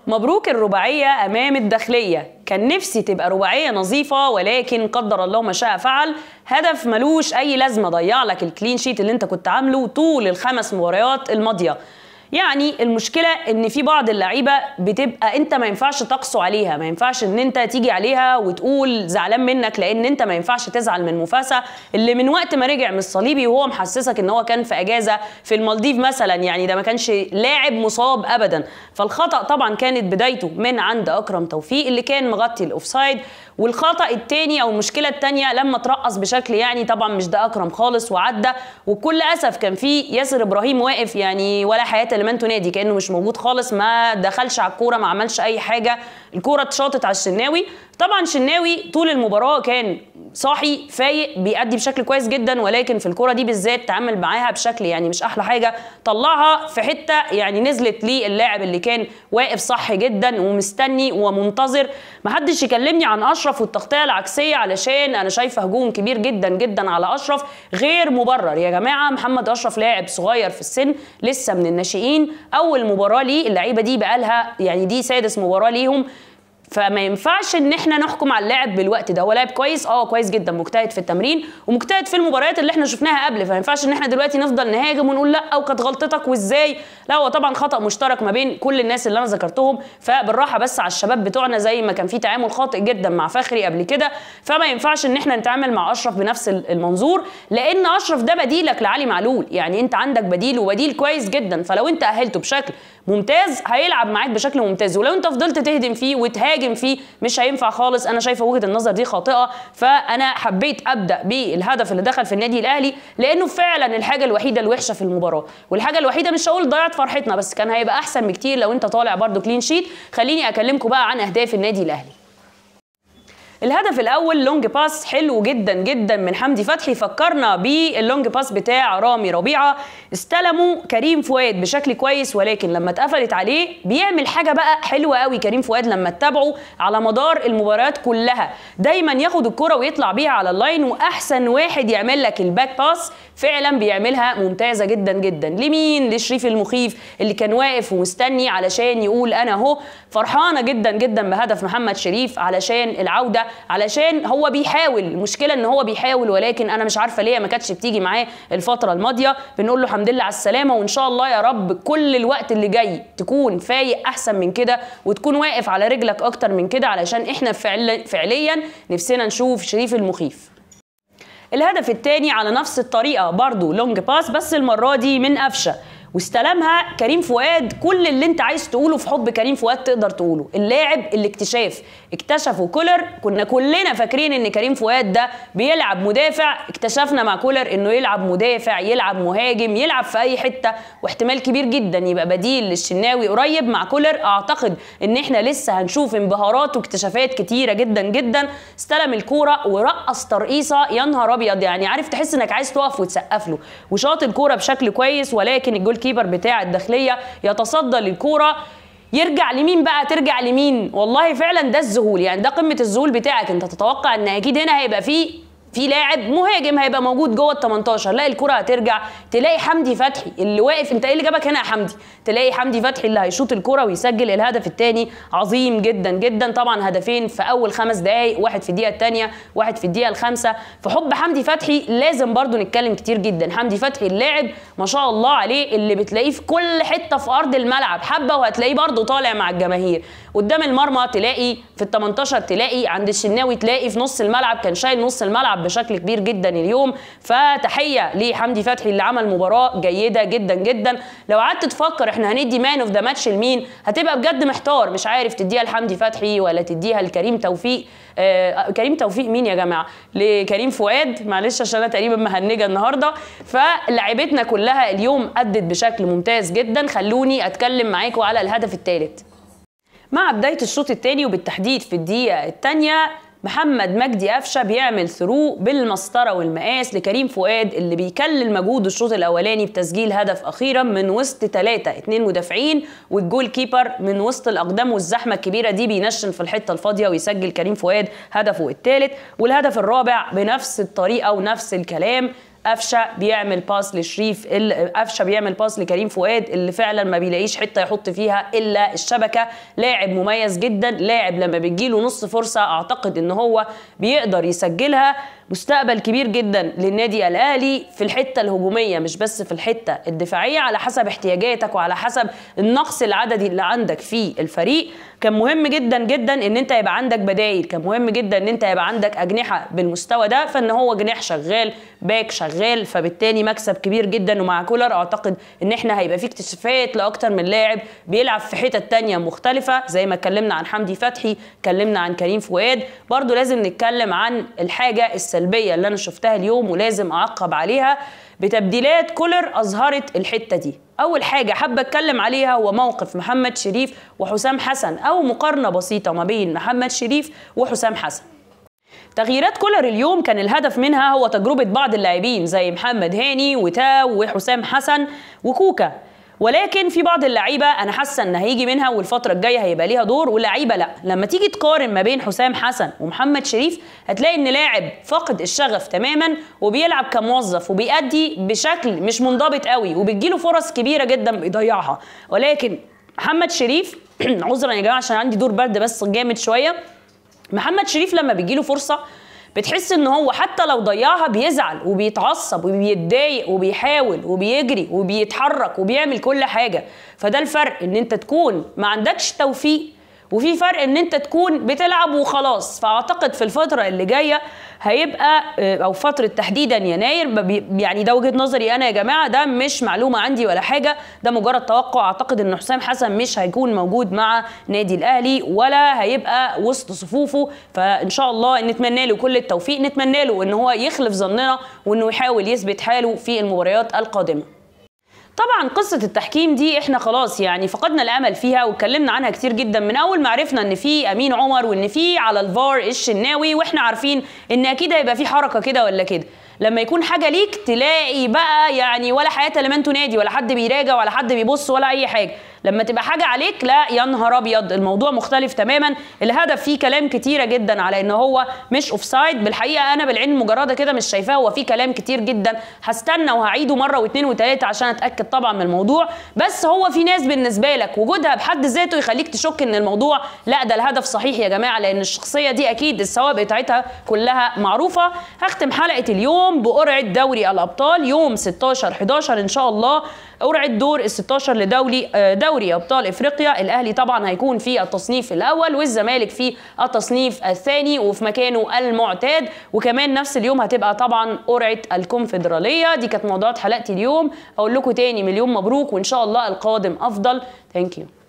مبروك الرباعية أمام الداخلية كان نفسي تبقى رباعية نظيفة ولكن قدر الله ما شاء فعل هدف ملوش أي لازمة ضيع لك الكلين شيت اللي انت كنت عامله طول الخمس مباريات الماضية يعني المشكله ان في بعض اللعيبه بتبقى انت ما ينفعش تقسو عليها ما ينفعش ان انت تيجي عليها وتقول زعلان منك لان انت ما ينفعش تزعل من مفاسا اللي من وقت ما رجع من الصليبي وهو محسسك ان هو كان في اجازه في المالديف مثلا يعني ده ما كانش لاعب مصاب ابدا فالخطا طبعا كانت بدايته من عند اكرم توفيق اللي كان مغطي الاوفسايد والخطا الثاني او المشكله الثانيه لما ترقص بشكل يعني طبعا مش ده اكرم خالص وعدى وبكل اسف كان في ياسر ابراهيم واقف يعني ولا حياه لمن تنادي كانه مش موجود خالص ما دخلش على الكوره ما عملش اي حاجه الكوره اتشاطت على الشناوي طبعا شناوي طول المباراه كان صاحي فايق بيأدي بشكل كويس جدا ولكن في الكرة دي بالذات تعامل معاها بشكل يعني مش احلى حاجه طلعها في حته يعني نزلت للاعب اللي كان واقف صح جدا ومستني ومنتظر محدش يكلمني عن اشرف والتغطيه العكسيه علشان انا شايفه هجوم كبير جدا جدا على اشرف غير مبرر يا جماعه محمد اشرف لاعب صغير في السن لسه من الناشئين اول مباراه ليه اللعيبه دي بقالها يعني دي سادس مباراه ليهم فما ينفعش ان احنا نحكم على اللاعب بالوقت ده هو لاعب كويس اه كويس جدا مجتهد في التمرين ومجتهد في المباريات اللي احنا شفناها قبل فما ينفعش ان احنا دلوقتي نفضل نهاجم ونقول لا وكانت غلطتك وازاي لا هو طبعا خطا مشترك ما بين كل الناس اللي انا ذكرتهم فبالراحه بس على الشباب بتوعنا زي ما كان في تعامل خاطئ جدا مع فخري قبل كده فما ينفعش ان احنا نتعامل مع اشرف بنفس المنظور لان اشرف ده بديلك لعلي معلول يعني انت عندك بديل وبديل كويس جدا فلو انت اهلته بشكل ممتاز هيلعب معاك بشكل ممتاز ولو انت فضلت تهدم فيه وتهاجم فيه مش هينفع خالص انا شايفه وجهه النظر دي خاطئه فانا حبيت ابدا بالهدف اللي دخل في النادي الاهلي لانه فعلا الحاجه الوحيده الوحشه في المباراه والحاجه الوحيده مش هقول ضيعت فرحتنا بس كان هيبقى احسن بكتير لو انت طالع برده كلين شيت خليني اكلمكم بقى عن اهداف النادي الاهلي الهدف الاول لونج باس حلو جدا جدا من حمدي فتحي فكرنا باللونج باس بتاع رامي ربيعه استلموا كريم فؤاد بشكل كويس ولكن لما اتقفلت عليه بيعمل حاجه بقى حلوه قوي كريم فؤاد لما اتبعه على مدار المباريات كلها دايما ياخد الكره ويطلع بيها على اللاين واحسن واحد يعمل لك الباك باس فعلا بيعملها ممتازه جدا جدا لمين لشريف المخيف اللي كان واقف ومستني علشان يقول انا اهو فرحانه جدا جدا بهدف محمد شريف علشان العوده علشان هو بيحاول المشكله ان هو بيحاول ولكن انا مش عارفه ليه ما كانتش بتيجي معاه الفتره الماضيه بنقول له الحمد لله على السلامه وان شاء الله يا رب كل الوقت اللي جاي تكون فايق احسن من كده وتكون واقف على رجلك اكتر من كده علشان احنا فعل فعليا نفسنا نشوف شريف المخيف الهدف الثاني على نفس الطريقه برضو لونج باس بس المره دي من قفشه واستلمها كريم فؤاد كل اللي انت عايز تقوله في حب كريم فؤاد تقدر تقوله اللاعب اللي اكتشاف اكتشفوا كولر كنا كلنا فاكرين ان كريم فؤاد ده بيلعب مدافع اكتشفنا مع كولر انه يلعب مدافع يلعب مهاجم يلعب في اي حته واحتمال كبير جدا يبقى بديل للشناوي قريب مع كولر اعتقد ان احنا لسه هنشوف انبهارات واكتشافات كتيره جدا جدا استلم الكوره ورقص ترقيصه يا نهار ابيض يعني عارف تحس انك عايز تقف وتسقف له وشاط الكوره بشكل كويس ولكن الجول كيبر بتاع الداخليه يتصدى للكوره يرجع لمين بقى ترجع لمين والله فعلا ده الذهول يعني ده قمه الذهول بتاعك انت تتوقع ان اكيد هنا هيبقى فيه في لاعب مهاجم هيبقى موجود جوه ال 18 لا الكره هترجع تلاقي حمدي فتحي اللي واقف انت ايه اللي جابك هنا يا حمدي تلاقي حمدي فتحي اللي هيشوط الكره ويسجل الهدف الثاني عظيم جدا جدا طبعا هدفين في اول خمس دقائق واحد في الدقيقه الثانيه واحد في الدقيقه الخامسه في حب حمدي فتحي لازم برضو نتكلم كتير جدا حمدي فتحي اللاعب ما شاء الله عليه اللي بتلاقيه في كل حته في ارض الملعب حبه وهتلاقيه برضو طالع مع الجماهير قدام المرمى تلاقي في ال 18 تلاقي عند الشناوي تلاقي في نص الملعب كان شايل نص الملعب بشكل كبير جدا اليوم فتحيه لحمدي فتحي اللي عمل مباراه جيده جدا جدا لو قعدت تفكر احنا هندي مان اوف ذا ماتش لمين هتبقى بجد محتار مش عارف تديها لحمدي فتحي ولا تديها لكريم توفيق آه كريم توفيق مين يا جماعه لكريم فؤاد معلش عشان انا تقريبا مهنجه النهارده فلعيبتنا كلها اليوم ادت بشكل ممتاز جدا خلوني اتكلم معاكم على الهدف الثالث مع بدايه الشوط الثاني وبالتحديد في الدقيقه الثانيه محمد مجدي قفشه بيعمل ثرو بالمسطره والمقاس لكريم فؤاد اللي بيكلل مجهود الشوط الاولاني بتسجيل هدف اخيرا من وسط ثلاثه اثنين مدافعين والجول كيبر من وسط الاقدام والزحمه الكبيره دي بينشن في الحته الفاضيه ويسجل كريم فؤاد هدفه الثالث والهدف الرابع بنفس الطريقه ونفس الكلام قفشه بيعمل باس لشريف قفشه بيعمل باس لكريم فؤاد اللي فعلا ما بيلاقيش حته يحط فيها الا الشبكه لاعب مميز جدا لاعب لما بتجيله نص فرصه اعتقد ان هو بيقدر يسجلها مستقبل كبير جدا للنادي الاهلي في الحته الهجوميه مش بس في الحته الدفاعيه على حسب احتياجاتك وعلى حسب النقص العددي اللي عندك في الفريق كان مهم جدا جدا ان انت يبقى عندك بدايل كان مهم جدا ان انت يبقى عندك اجنحه بالمستوى ده فان هو جناح شغال باك شغال فبالتالي مكسب كبير جدا ومع كولر اعتقد ان احنا هيبقى في اكتشافات لاكتر من لاعب بيلعب في حتت تانية مختلفه زي ما اتكلمنا عن حمدي فتحي اتكلمنا عن كريم فؤاد برضو لازم نتكلم عن الحاجه السلبيه اللي انا شفتها اليوم ولازم اعقب عليها بتبديلات كولر اظهرت الحته دي اول حاجه حابه اتكلم عليها هو موقف محمد شريف وحسام حسن او مقارنه بسيطه ما بين محمد شريف وحسام حسن تغييرات كولر اليوم كان الهدف منها هو تجربه بعض اللاعبين زي محمد هاني وتاو وحسام حسن وكوكا ولكن في بعض اللعيبه انا حاسه ان هيجي منها والفتره الجايه هيبقى ليها دور ولعيبه لا لما تيجي تقارن ما بين حسام حسن ومحمد شريف هتلاقي ان لاعب فاقد الشغف تماما وبيلعب كموظف وبيأدي بشكل مش منضبط قوي وبتجيله فرص كبيره جدا بيضيعها ولكن محمد شريف عذرا يا جماعه عشان عندي دور برد بس جامد شويه محمد شريف لما بيجيله فرصه بتحس ان هو حتى لو ضيعها بيزعل وبيتعصب وبيتضايق وبيحاول وبيجري وبيتحرك وبيعمل كل حاجه فده الفرق ان انت تكون ما عندكش توفيق وفي فرق ان انت تكون بتلعب وخلاص فاعتقد في الفتره اللي جايه هيبقى او فتره تحديدا يناير يعني ده وجهه نظري انا يا جماعه ده مش معلومه عندي ولا حاجه ده مجرد توقع اعتقد ان حسام حسن مش هيكون موجود مع نادي الاهلي ولا هيبقى وسط صفوفه فان شاء الله نتمنى له كل التوفيق نتمنى له ان هو يخلف ظننا وانه يحاول يثبت حاله في المباريات القادمه طبعا قصة التحكيم دي احنا خلاص يعني فقدنا الامل فيها واتكلمنا عنها كتير جدا من اول ما عرفنا ان في امين عمر وان في على الفار الشناوي واحنا عارفين ان اكيد هيبقى في حركة كده ولا كده لما يكون حاجه ليك تلاقي بقى يعني ولا حياه لمن تنادي ولا حد بيراجع ولا حد بيبص ولا اي حاجه لما تبقى حاجه عليك لا يا نهار ابيض الموضوع مختلف تماما الهدف فيه كلام كتيره جدا على ان هو مش اوف سايد بالحقيقه انا بالعين المجرده كده مش شايفاه هو فيه كلام كتير جدا هستنى وهعيده مره واثنين وثلاثه عشان اتاكد طبعا من الموضوع بس هو في ناس بالنسبه لك وجودها بحد ذاته يخليك تشك ان الموضوع لا ده الهدف صحيح يا جماعه لان الشخصيه دي اكيد الثوابت بتاعتها كلها معروفه هختم حلقه اليوم بقرعه دوري الابطال يوم 16 11 ان شاء الله قرعه دور ال 16 لدوري دوري ابطال افريقيا الاهلي طبعا هيكون في التصنيف الاول والزمالك في التصنيف الثاني وفي مكانه المعتاد وكمان نفس اليوم هتبقى طبعا قرعه الكونفدراليه دي كانت موضوعات حلقتي اليوم اقول لكم تاني مليون مبروك وان شاء الله القادم افضل ثانك يو